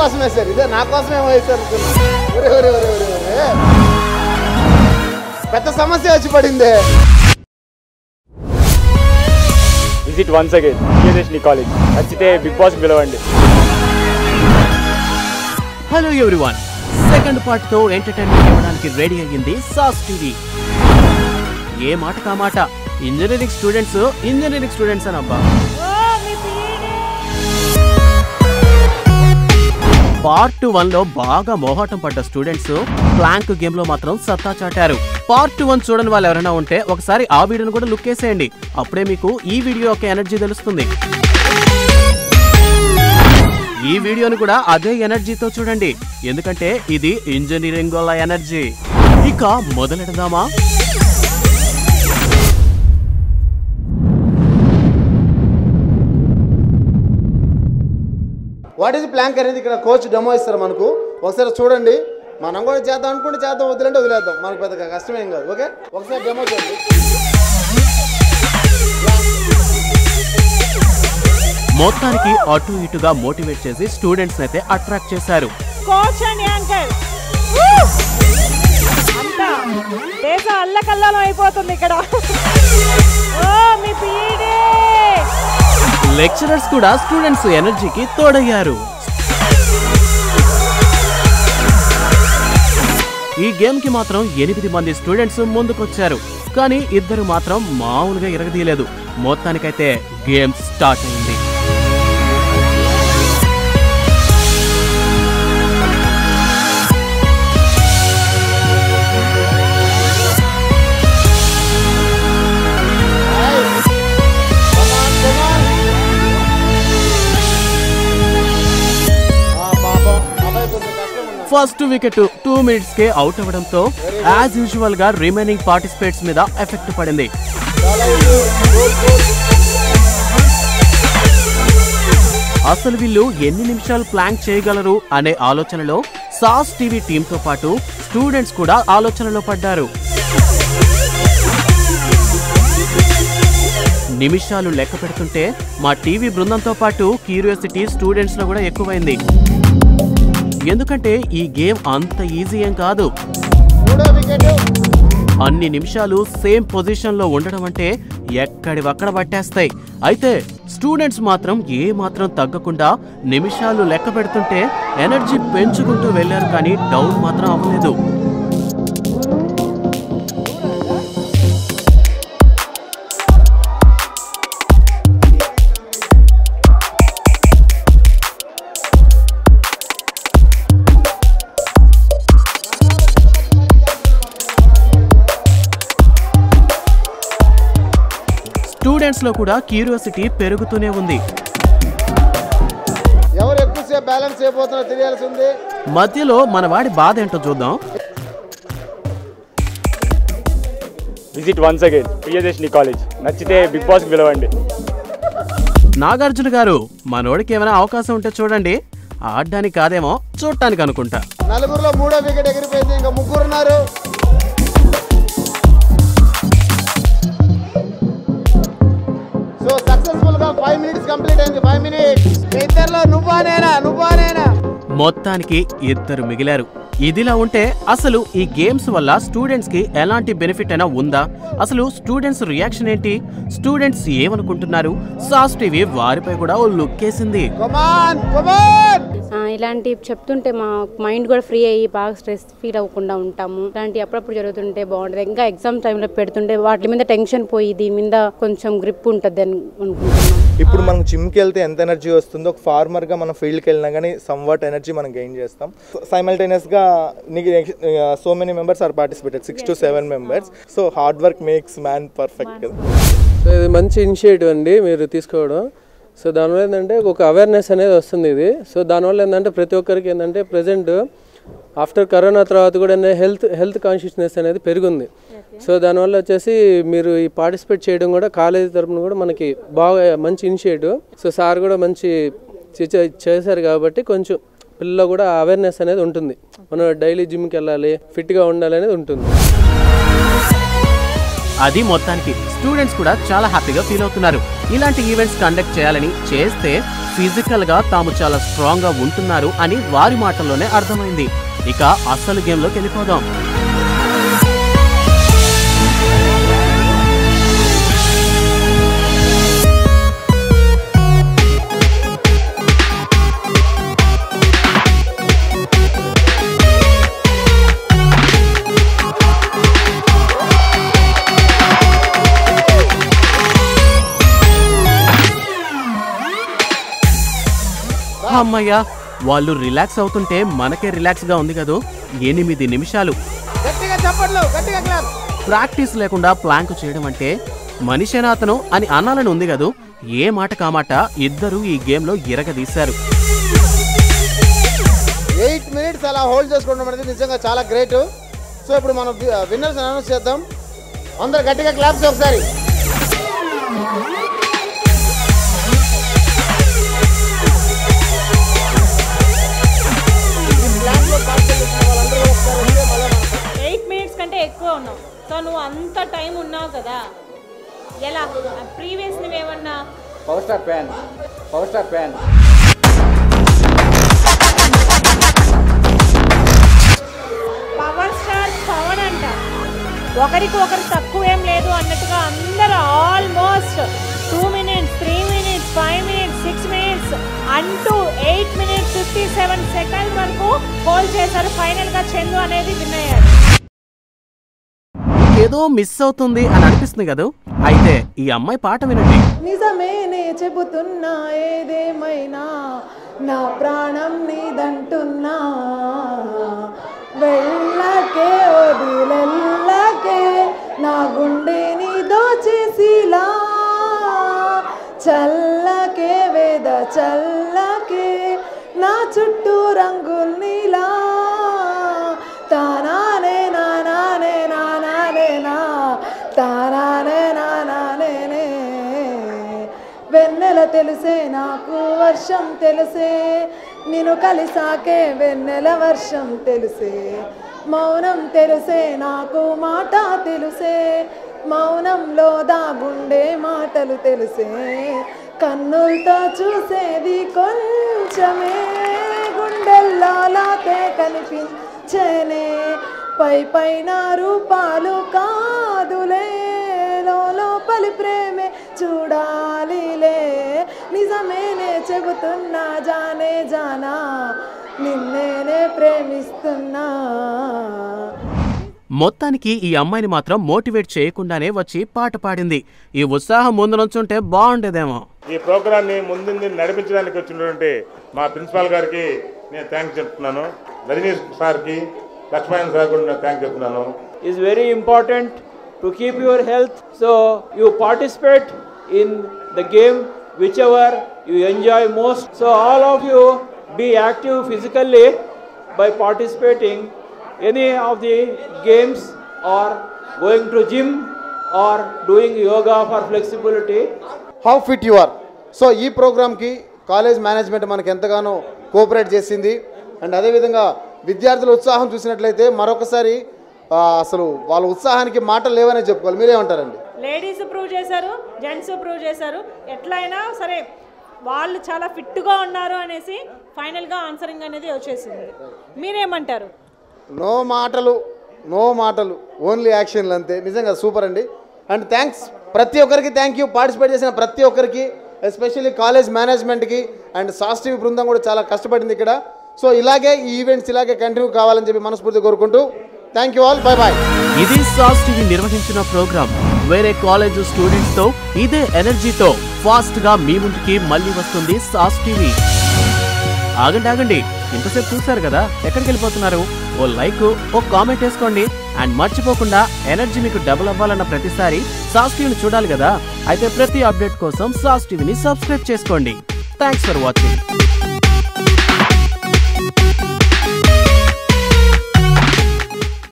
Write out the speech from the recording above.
కోసం వేశారు ఇదే నా కోసం ఏమో వేశారు అనుకున్నా. ఒరే ఒరే ఒరే ఒరే ఒరే పెద్ద సమస్య వచ్చి పడింది visit once again Priyadarshini college నచ్చితే బిగ్ బాస్ పిలవండి హలో ఎవ్రీవన్ సెకండ్ పార్ట్ తో ఎంటర్టైన్మెంట్ ఇవ్వడానికి రెడీ అయ్యింది సాస్ టీవీ ఏ మాట కా మాట ఇంజనీరింగ్ స్టూడెంట్స్ ఇంజనీరింగ్ స్టూడెంట్స్ అని అబ్బా పార్ట్ వన్ లో బాగా మోహాటం పడ్డ స్టూడెంట్స్ ప్లాంక్ గేమ్ లో మాత్రం సత్తా చాటారు పార్ట్ వన్ చూడని వాళ్ళు ఎవరైనా ఉంటే ఒకసారి ఆ వీడియోను కూడా లుక్ వేసేయండి అప్పుడే మీకు ఈ వీడియో యొక్క ఎనర్జీ తెలుస్తుంది ఈ వీడియోను కూడా అదే ఎనర్జీతో చూడండి ఎందుకంటే ఇది ఇంజనీరింగ్ వల్ల ఎనర్జీ ఇక మొదలెడదామా వాట్ ఈజ్ ప్లాంక్ అనేది ఇక్కడ కోచ్ డెమో ఇస్తారు మనకు ఒకసారి చూడండి మనం కూడా చేద్దాం అనుకుంటే చేద్దాం వదిలేంటే వదిలేద్దాం మనకు పెద్ద కష్టమేం కాదు ఓకే ఒకసారి డెమో చూడండి మొత్తానికి అటు ఇటుగా మోటివేట్ చేసి స్టూడెంట్స్ అయితే అట్రాక్ట్ చేశారు కోచ్ అండ్ యాంకర్ అంతా దేశం అల్లకల్లం అయిపోతుంది ఇక్కడ ఓ మీ పీడే లెక్చరర్స్ కూడా స్టూడెంట్స్ ఎనర్జీకి తోడయ్యారు ఈ గేమ్ కి మాత్రం ఎనిమిది మంది స్టూడెంట్స్ ముందుకొచ్చారు కానీ ఇద్దరు మాత్రం మామూలుగా ఎరగదీయలేదు మొత్తానికైతే గేమ్ స్టార్ట్ అయింది ఆ, పాపం అబ్బాయి కొంచెం కష్టం ఉంది ఫస్ట్ వికెట్ టూ మినిట్స్ కే అవుట్ అవ్వడంతో యాజ్ యూజువల్ గా రిమైనింగ్ పార్టిసిపేట్స్ మీద ఎఫెక్ట్ పడింది చాలా ఇది. Goal, goal. అసలు వీళ్ళు ఎన్ని నిమిషాలు ప్లాంక్ చేయగలరు అనే ఆలోచనలో సాస్ టీవీ టీంతో పాటు స్టూడెంట్స్ కూడా ఆలోచనలో పడ్డారు నిమిషాలు లెక్క పెడుతుంటే మా టీవీ బృందంతో పాటు క్యూరియాసిటీ స్టూడెంట్స్ లో కూడా ఎక్కువైంది ఎందుకంటే ఈ గేమ్ అంత ఈజీ ఏం కాదు మూడో వికెట్ అన్ని నిమిషాలు సేమ్ పొజిషన్ లో ఉండడం అంటే ఎక్కడివక్కడ పట్టేస్తాయి అయితే స్టూడెంట్స్ మాత్రం ఏ మాత్రం తగ్గకుండా నిమిషాలు లెక్క పెడుతుంటే ఎనర్జీ పెంచుకుంటూ వెళ్ళారు కానీ డౌన్ మాత్రం అవ్వలేదు స్టూడెంట్స్ లో కూడా క్యూరియాసిటీ పెరుగుతూనే ఉంది ఎవరు ఎక్కువసేపు బ్యాలెన్స్ అయిపోతున్నారో తెలియాల్సి ఉంది మధ్యలో మన వాడి బాధ ఏంటో చూద్దాం visit once again Priyadarshini college నచ్చితే బిగ్ బాస్ పిలవండి నాగార్జున గారు మనోడికి ఏమైనా అవకాశం ఉంటే చూడండి ఆడడానికి కాదేమో చూడటానికి అనుకుంటా నలుగురులో మూడో వికెట్ ఎగిరిపోయింది ఇంకా ముగ్గురు ఉన్నారు సో సక్సెస్ఫుల్ గా ఫైవ్ మినిట్స్ కంప్లీట్ అయింది ఫైవ్ మినిట్స్ ఇద్దరులో నువ్వా నేనా నువ్వా నేనా మొత్తానికి ఇద్దరు మిగిలారు ఇదిలా ఉంటే అసలు ఈ గేమ్స్ వల్ల స్టూడెంట్స్ కి ఎలాంటి బెనిఫిట్ అయినా ఉందా అసలు స్టూడెంట్స్ రియాక్షన్ ఏంటి స్టూడెంట్స్ ఏమనుకుంటున్నారు సాస్ టీవీ వారిపై కూడా ఓ లుక్ వేసింది కమాన్ కమాన్ ఆ, ఇలాంటివి చెప్తుంటే మా మైండ్ కూడా ఫ్రీ అయ్యి బాగా స్ట్రెస్ ఫీల్ అవ్వకుండా ఉంటాము ఇలాంటి అప్పుడప్పుడు జరుగుతుంటే బాగుంటుంది ఇంకా ఎగ్జామ్ టైంలో పెడుతుంటే వాటి మీద టెన్షన్ పోయి దీని మీద కొంచెం గ్రిప్ ఉంటుంది అని అనుకుంటున్నాను ఇప్పుడు మనం జిమ్కి వెళ్తే ఎంత ఎనర్జీ వస్తుందో ఒక ఫార్మర్గా మనం ఫీల్డ్కి వెళ్ళినా కానీ సమ్వాట్ ఎనర్జీ మనం గెయిన్ చేస్తాం సైమల్టేనియస్గా నీకు so many members are participated six to seven members so hard work makes man perfect కదా సో ఇది మంచి ఇనిషియేటివ్ అండి మీరు తీసుకోవడం సో దానివల్ల ఏంటంటే ఒక అవేర్నెస్ అనేది వస్తుంది ఇది సో దానివల్ల ఏంటంటే ప్రతి ఒక్కరికి ఏంటంటే ప్రజెంట్ ఆఫ్టర్ కరోనా తర్వాత కూడా హెల్త్ హెల్త్ కాన్షియస్నెస్ అనేది పెరిగింది సో దానివల్ల వచ్చేసి మీరు ఈ పార్టిసిపేట్ చేయడం కూడా కాలేజీ తరపున కూడా మనకి బాగా మంచి ఇనిషియేటివ్ సో సార్ కూడా మంచి చే- చేశారు కాబట్టి కొంచెం పిల్లల్లో కూడా అవేర్నెస్ అనేది ఉంటుంది మనం డైలీ జిమ్కి వెళ్ళాలి ఫిట్గా ఉండాలి అనేది ఉంటుంది అది మొత్తానికి స్టూడెంట్స్ కూడా చాలా హ్యాపీగా ఫీల్ అవుతున్నారు ఇలాంటి ఈవెంట్స్ కండక్ట్ చేయాలని చేస్తే ఫిజికల్ గా తాము చాలా స్ట్రాంగ్ గా ఉంటున్నారు అని వారి మాటల్లోనే అర్థమైంది ఇక అసలు గేమ్ లోకి వెళ్ళిపోదాం అమ్మయ్యా వాళ్ళు రిలాక్స్ అవుతుంటే మనకే రిలాక్స్ గా ఉంది కదూ ఎనిమిది నిమిషాలు గట్టిగా చప్పట్లు గట్టిగా క్లాప్ ప్రాక్టీస్ లేకుండా ప్లాంక్ చేయడం అంటే మనిషేనా అతను అని అనాలని ఉంది కదూ ఏ మాట కామాట ఇద్దరు ఈ గేమ్ లో ఇరగదీశారు ఎయిట్ మినిట్స్ అలా హోల్డ్ చేసుకోవడం అనేది నిజంగా చాలా గ్రేట్ సో ఇప్పుడు మనం విన్నర్స్ అనౌన్స్ చేద్దాం అందరు గట్టిగా క్లాప్స్ ఒకసారి ఎయిట్ మినిట్స్ కంటే ఎక్కువ ఉన్నావు సో నువ్వు అంత టైం ఉన్నావు కదా ఎలా ప్రీవియస్ నువ్వేమన్నా power star fan power star fan power star Pawan అంట ఒకరికి ఒకరు తక్కువ ఏం లేదు అన్నట్టుగా అందరూ almost two minutes three minutes five minutes six minutes అంటూ eight minutes fifty seven second వరకు హోల్డ్ చేశారు ఫైనల్ గా చందు అనేది విన్ అయ్యారు ఏదో మిస్ అవుతుంది అని అనిపిస్తుంది కదూ అయితే ఈ అమ్మాయి పాట వినండి నిజమేనే చెబుతున్నా ఏదేమైనా నా ప్రాణం నీదంటున్నా వెళ్ళకే వదిలెల్లకే నా గుండెని దోచేసిలా చల్లకే వేద చల్లకే నా చుట్టూ రంగుల్నిలా తానానే నానానే నానానే నా తానానే నానానే వెన్నెల తెలుసే నాకు వర్షం తెలుసే నిన్ను కలిసాకే వెన్నెల వర్షం తెలుసే మౌనం తెలుసే నాకు మాట తెలుసే మౌనంలో దాగుండే మాటలు తెలుసే కన్నులతో చూసేది కొంచెమే గుండెల్లో లాతే కనిపించేనే పై పైన రూపాలు కాదులే లోపలి ప్రేమే చూడాలిలే నిజమేనే చెబుతున్నా జానే జానా నిన్నేనే ప్రేమిస్తున్నా మొత్తానికి ఈ అమ్మాయిని మాత్రం మోటివేట్ చేయకుండానే వచ్చి పాట పాడింది ఈ ఉత్సాహం ముందు నుంచుంటే బాగుండేదేమో ఈ ప్రోగ్రామ్ని ముందుంది నడిపించడానికి వచ్చినటువంటి మా ప్రిన్సిపాల్ గారికి నేను థ్యాంక్స్ చెప్తున్నాను రజనీష్ సార్కి లక్ష్మణ్ సార్ కూడా నేను థ్యాంక్స్ చెప్తున్నాను is very important to keep your health. So you participate in the game whichever you enjoy most. So all of you be active physically by participating any of the games or going to gym or doing yoga for flexibility. How fit you are so ఈ ప్రోగ్రామ్కి college management మనకి ఎంతగానో cooperate చేసింది and అదేవిధంగా విద్యార్థుల ఉత్సాహం చూసినట్లయితే మరొకసారి ఆ, అసలు వాళ్ళ ఉత్సాహానికి మాటలు లేవనే చెప్పుకోవాలి మీరేమంటారండి లేడీస్ ప్రూవ్ చేశారు జెంట్స్ ప్రూవ్ చేశారు ఎట్లయినా సరే వాళ్ళు చాలా ఫిట్గా ఉన్నారు అనేసి ఫైనల్గా ఆన్సరింగ్ అనేది వచ్చేసింది మీరేమంటారు నో మాటలు నో మాటలు ఓన్లీ యాక్షన్లు అంతే నిజంగా సూపర్ అండి అండ్ థ్యాంక్స్ ప్రతి ఒక్కరికి థ్యాంక్ యూ పార్టిసిపేట్ చేసిన ప్రతి ఒక్కరికి ఎస్పెషల్లీ కాలేజ్ మేనేజ్మెంట్కి అండ్ సాస్టివ్ బృందం కూడా చాలా కష్టపడింది ఇక్కడ సో ఇలాగే ఈ ఈవెంట్స్ ఇలాగే కంటిన్యూ కావాలని చెప్పి మనస్ఫూర్తిగా కోరుకుంటూ thank you all bye bye ఇది సాస్ టీవీ నిర్వహించిన ప్రోగ్రామ్ వేరే కాలేజ్ స్టూడెంట్స్ తో ఇదే ఎనర్జీతో ఫాస్ట్ గా మీ ముందుకి మళ్ళీ వస్తుంది సాస్ టీవీ ఆగండి ఆగండి ఇంతసేపు చూశారు కదా ఎక్కడికి వెళ్ళిపోతున్నారు ఓ లైక్ ఓ కామెంట్ వేసుకోండి అండ్ మర్చిపోకుండా ఎనర్జీ మీకు డబుల్ అవ్వాలన్న ప్రతిసారి సాస్ టీవీని చూడాలి కదా అయితే ప్రతి అప్డేట్ కోసం సాస్ టీవీని సబ్స్క్రైబ్ చేసుకోండి థ్యాంక్స్ ఫర్ వాచింగ్